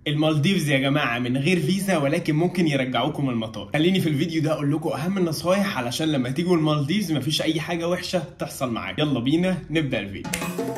المالديفز يا جماعة من غير فيزا ولكن ممكن يرجعوكم المطار خليني في الفيديو ده اقول لكم اهم النصايح علشان لما تيجوا المالديفز مفيش اي حاجة وحشة تحصل معاكم يلا بينا نبدأ الفيديو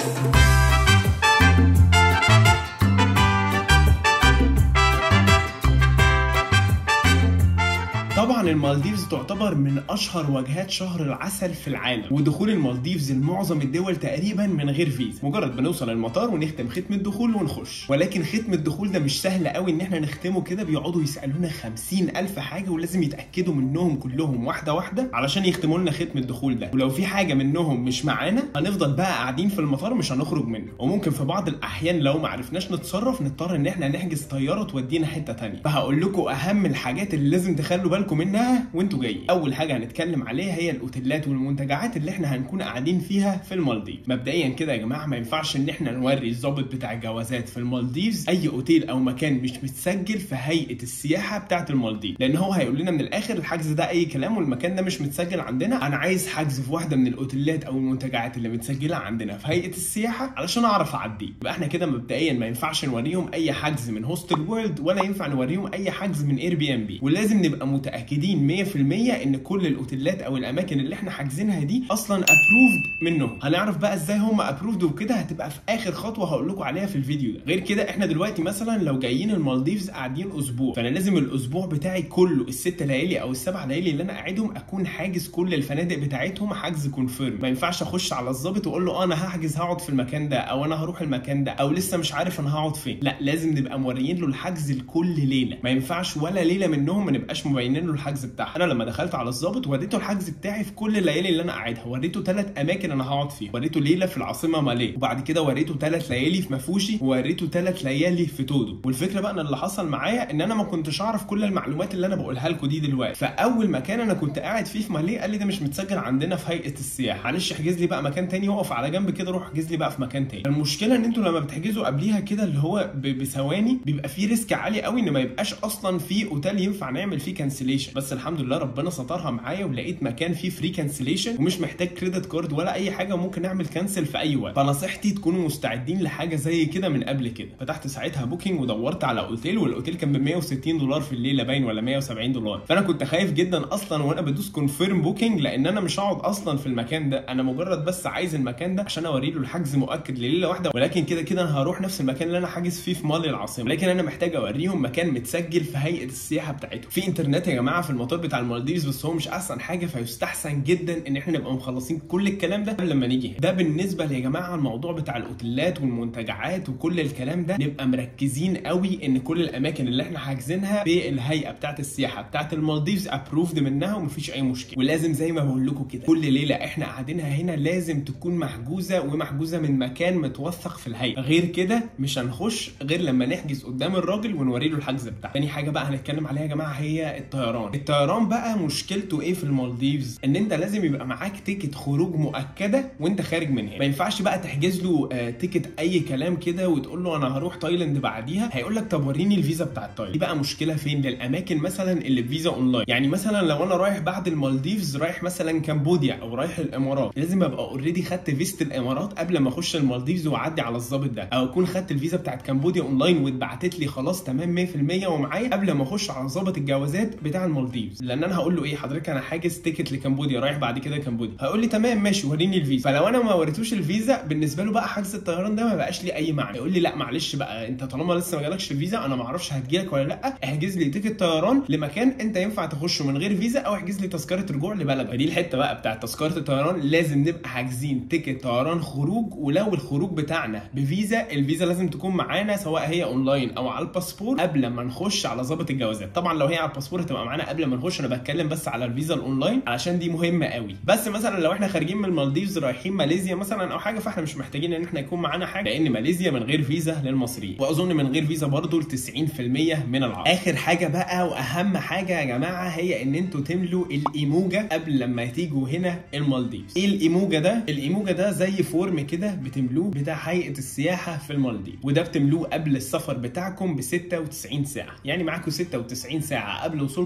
طبعا المالديفز تعتبر من اشهر وجهات شهر العسل في العالم ودخول المالديفز لمعظم الدول تقريبا من غير فيزا مجرد بنوصل المطار ونختم ختم الدخول ونخش ولكن ختم الدخول ده مش سهل قوي ان احنا نختمه كده بيقعدوا يسالونا خمسين الف حاجه ولازم يتاكدوا منهم كلهم واحده واحده علشان يختموا لنا ختم الدخول ده ولو في حاجه منهم مش معانا هنفضل بقى قاعدين في المطار مش هنخرج منه وممكن في بعض الاحيان لو ما عرفناش نتصرف نضطر ان احنا نحجز طياره تودينا حته تانية فهقول لكم اهم الحاجات اللي لازم تخلوا بالكم منها وانتوا جايين اول حاجه هنتكلم عليها هي الاوتيلات والمنتجعات اللي احنا هنكون قاعدين فيها في المالديف مبدئيا كده يا جماعه ما ينفعش ان احنا نوري الضابط بتاع الجوازات في المالديفز اي اوتيل او مكان مش متسجل في هيئه السياحه بتاعه المالديف لان هو هيقول لنا من الاخر الحجز ده اي كلام والمكان ده مش متسجل عندنا انا عايز حجز في واحده من الاوتيلات او المنتجعات اللي متسجله عندنا في هيئه السياحه علشان اعرف اعديه يبقى احنا كده مبدئيا ما ينفعش نوريهم اي حجز من هوستل وورلد ولا ينفع نوريهم اي حجز من اير بي ام بي ولازم نبقى متاكدين 100% ان كل الاوتيلات او الاماكن اللي احنا حاجزينها دي اصلا ابروفد منهم هنعرف بقى ازاي هم ابروفد وكده هتبقى في اخر خطوه هقول لكم عليها في الفيديو ده غير كده احنا دلوقتي مثلا لو جايين المالديفز قاعدين اسبوع فانا لازم الاسبوع بتاعي كله الست ليالي او السبع ليالي اللي انا قاعدهم اكون حاجز كل الفنادق بتاعتهم حجز كونفيرم ما ينفعش اخش على الظابط واقول له انا هحجز هقعد في المكان ده او انا هروح المكان ده او لسه مش عارف انا هقعد فين لا لازم نبقى موريين له الحجز لكل ليله ما ينفعش ولا ليله منهم ما نبقاش مبينين له الحجز بتاعها انا لما دخلت على الظابط وريته الحجز بتاعي في كل الليالي اللي انا قاعدها وريته ثلاث اماكن انا هقعد فيها وريته ليله في العاصمه ماليه وبعد كده وريته ثلاث ليالي في مفوشي ووريته ثلاث ليالي في تودو والفكره بقى ان اللي حصل معايا ان انا ما كنتش اعرف كل المعلومات اللي انا بقولها لكم دي دلوقتي فاول مكان انا كنت قاعد فيه في ماليه قال لي ده مش متسجل عندنا في هيئه السياحه معلش احجز لي بقى مكان تاني واقف على جنب كده روح احجز لي بقى في مكان تاني المشكله ان انتوا لما بتحجزوا قبليها كده اللي هو بثواني بيبقى في ريسك عالي قوي ان ما يبقاش اصلا في اوتيل ينفع نعمل فيه كانسليشن بس الحمد لله ربنا سترها معايا ولقيت مكان فيه فري كانسليشن ومش محتاج كريدت كارد ولا اي حاجه وممكن نعمل كانسل في اي وقت فنصيحتي تكونوا مستعدين لحاجه زي كده من قبل كده فتحت ساعتها بوكينج ودورت على اوتيل والاوتيل كان ب 160 دولار في الليله باين ولا 170 دولار فانا كنت خايف جدا اصلا وانا بدوس كونفيرم بوكينج لان انا مش هقعد اصلا في المكان ده انا مجرد بس عايز المكان ده عشان اوري له الحجز مؤكد لليله واحده ولكن كده كده انا هروح نفس المكان اللي انا حاجز فيه في مال العاصمه لكن انا محتاج اوريهم مكان متسجل في هيئه السياحه بتاعتهم في انترنت يا جماعه في المطار بتاع المالديفز بس هو مش احسن حاجه فيستحسن جدا ان احنا نبقى مخلصين كل الكلام ده قبل لما نيجي ده بالنسبه يا جماعه الموضوع بتاع الاوتيلات والمنتجعات وكل الكلام ده نبقى مركزين قوي ان كل الاماكن اللي احنا حاجزينها في الهيئه بتاعه السياحه بتاعه المالديفز ابروفد منها ومفيش اي مشكله ولازم زي ما بقول لكم كده كل ليله احنا قاعدينها هنا لازم تكون محجوزه ومحجوزه من مكان متوثق في الهيئه غير كده مش هنخش غير لما نحجز قدام الراجل ونوري له الحجز بتاعه تاني حاجه بقى هنتكلم عليها يا جماعه هي الطيران الطيران بقى مشكلته ايه في المالديفز ان انت لازم يبقى معاك تيكت خروج مؤكده وانت خارج من هنا ما ينفعش بقى تحجز له آه تيكت اي كلام كده وتقول له انا هروح تايلاند بعديها هيقول لك طب وريني الفيزا بتاعت تايلاند دي بقى مشكله فين للاماكن مثلا اللي بفيزا اونلاين يعني مثلا لو انا رايح بعد المالديفز رايح مثلا كمبوديا او رايح الامارات لازم ابقى اوريدي خدت فيزا الامارات قبل ما اخش المالديفز واعدي على الظابط ده او اكون خدت الفيزا بتاعت كمبوديا اونلاين واتبعتت لي خلاص تمام 100% ومعايا قبل ما اخش على ظابط الجوازات بتاع المالديفز لان انا هقول له ايه حضرتك انا حاجز تيكت لكمبوديا رايح بعد كده كمبوديا هيقول لي تمام ماشي وريني الفيزا فلو انا ما وريتوش الفيزا بالنسبه له بقى حجز الطيران ده ما بقاش ليه اي معنى يقول لي لا معلش بقى انت طالما لسه ما جالكش الفيزا انا ما اعرفش هتجيلك ولا لا احجز لي تيكت طيران لمكان انت ينفع تخشه من غير فيزا او احجز لي تذكره رجوع لبلدك فدي الحته بقى بتاعت تذكره الطيران لازم نبقى حاجزين تيكت طيران خروج ولو الخروج بتاعنا بفيزا الفيزا لازم تكون معانا سواء هي اونلاين او على الباسبور قبل ما نخش على ظابط الجوازات طبعا لو هي على الباسبور هتبقى معانا قبل ما نخش انا بتكلم بس على الفيزا الاونلاين علشان دي مهمه قوي بس مثلا لو احنا خارجين من المالديفز رايحين ماليزيا مثلا او حاجه فاحنا مش محتاجين ان احنا يكون معانا حاجه لان ماليزيا من غير فيزا للمصريين واظن من غير فيزا برضو ل 90% من العرب اخر حاجه بقى واهم حاجه يا جماعه هي ان انتوا تملوا الايموجا قبل لما تيجوا هنا المالديفز ايه الايموجا ده الايموجا ده زي فورم كده بتملوه بتاع هيئه السياحه في المالديف وده بتملوه قبل السفر بتاعكم ب 96 ساعه يعني معاكم 96 ساعه قبل وصولكم للمالديف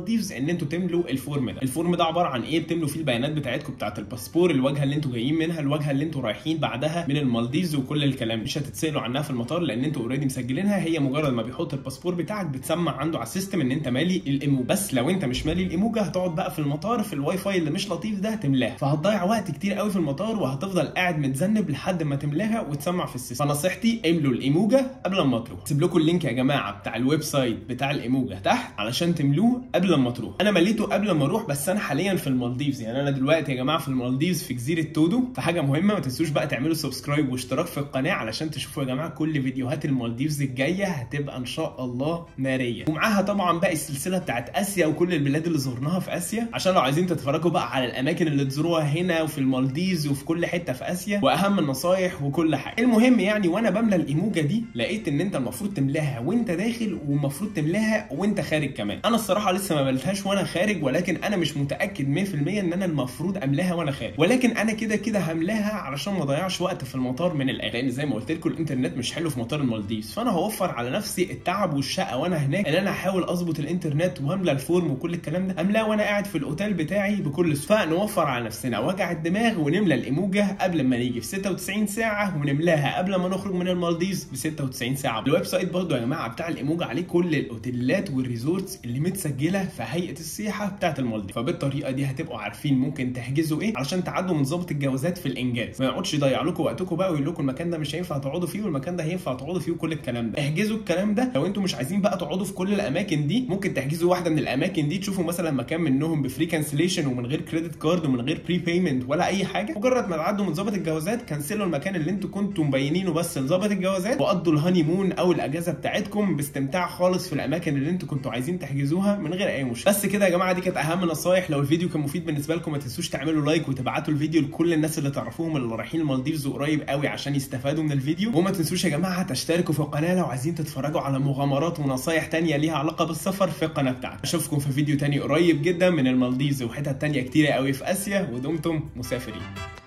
المالديفز ان انتوا تملوا الفورم ده الفورم ده عباره عن ايه بتملوا فيه البيانات بتاعتكم بتاعت الباسبور الواجهه اللي انتوا جايين منها الواجهه اللي انتوا رايحين بعدها من المالديفز وكل الكلام مش هتتسالوا عنها في المطار لان انتوا اوريدي مسجلينها هي مجرد ما بيحط الباسبور بتاعك بتسمع عنده على السيستم ان انت مالي الايمو بس لو انت مش مالي الايموجا هتقعد بقى في المطار في الواي فاي اللي مش لطيف ده تملاها فهتضيع وقت كتير قوي في المطار وهتفضل قاعد متذنب لحد ما تملاها وتسمع في السيستم فنصيحتي املوا الايموجا قبل ما تروح سيب لكم اللينك يا جماعه بتاع الويب سايت بتاع الايموجا تحت علشان تملوه قبل ما تروح انا مليته قبل ما اروح بس انا حاليا في المالديفز يعني انا دلوقتي يا جماعه في المالديفز في جزيره تودو فحاجه مهمه ما تنسوش بقى تعملوا سبسكرايب واشتراك في القناه علشان تشوفوا يا جماعه كل فيديوهات المالديفز الجايه هتبقى ان شاء الله ناريه ومعاها طبعا باقي السلسله بتاعت اسيا وكل البلاد اللي زرناها في اسيا عشان لو عايزين تتفرجوا بقى على الاماكن اللي تزوروها هنا وفي المالديفز وفي كل حته في اسيا واهم النصايح وكل حاجه المهم يعني وانا بملى الايموجا دي لقيت ان انت المفروض تملاها وانت داخل والمفروض تملاها وانت خارج كمان انا الصراحه لسه ما ملتهاش وانا خارج ولكن انا مش متاكد 100% ان انا المفروض املاها وانا خارج ولكن انا كده كده هملاها علشان ما اضيعش وقت في المطار من الاخر لان زي ما قلت لكم الانترنت مش حلو في مطار المالديفز فانا هوفر على نفسي التعب والشقه وانا هناك ان انا احاول اظبط الانترنت واملى الفورم وكل الكلام ده املاه وانا قاعد في الاوتيل بتاعي بكل سهوله فنوفر على نفسنا وجع الدماغ ونملى الايموجا قبل ما نيجي في 96 ساعه ونملاها قبل ما نخرج من المالديفز ب 96 ساعه الويب سايت برضو يا جماعه بتاع الايموجا عليه كل الاوتيلات والريزورتس اللي متسجله في هيئه السياحه بتاعه المالديف فبالطريقه دي هتبقوا عارفين ممكن تحجزوا ايه علشان تعدوا من ضابط الجوازات في الانجاز ما يقعدش يضيع لكم وقتكم بقى ويقول لكم المكان ده مش هينفع تقعدوا فيه والمكان ده هينفع تقعدوا فيه وكل الكلام ده احجزوا الكلام ده لو انتم مش عايزين بقى تقعدوا في كل الاماكن دي ممكن تحجزوا واحده من الاماكن دي تشوفوا مثلا مكان منهم بفري كانسليشن ومن غير كريدت كارد ومن غير بري بيمنت ولا اي حاجه مجرد ما تعدوا من ضابط الجوازات كنسلوا المكان اللي انتم كنتوا مبينينه بس لضابط الجوازات وقضوا الهاني مون او الاجازه بتاعتكم باستمتاع خالص في الاماكن اللي انتم كنتوا عايزين تحجزوها من غير اي مشكله بس كده يا جماعه دي كانت اهم نصايح لو الفيديو كان مفيد بالنسبه لكم ما تنسوش تعملوا لايك وتبعتوا الفيديو لكل الناس اللي تعرفوهم اللي رايحين المالديفز قريب قوي عشان يستفادوا من الفيديو وما تنسوش يا جماعه تشتركوا في القناه لو عايزين تتفرجوا على مغامرات ونصايح تانية ليها علاقه بالسفر في القناه بتاعتي اشوفكم في فيديو تاني قريب جدا من المالديفز وحتت تانية كتيره قوي في اسيا ودمتم مسافرين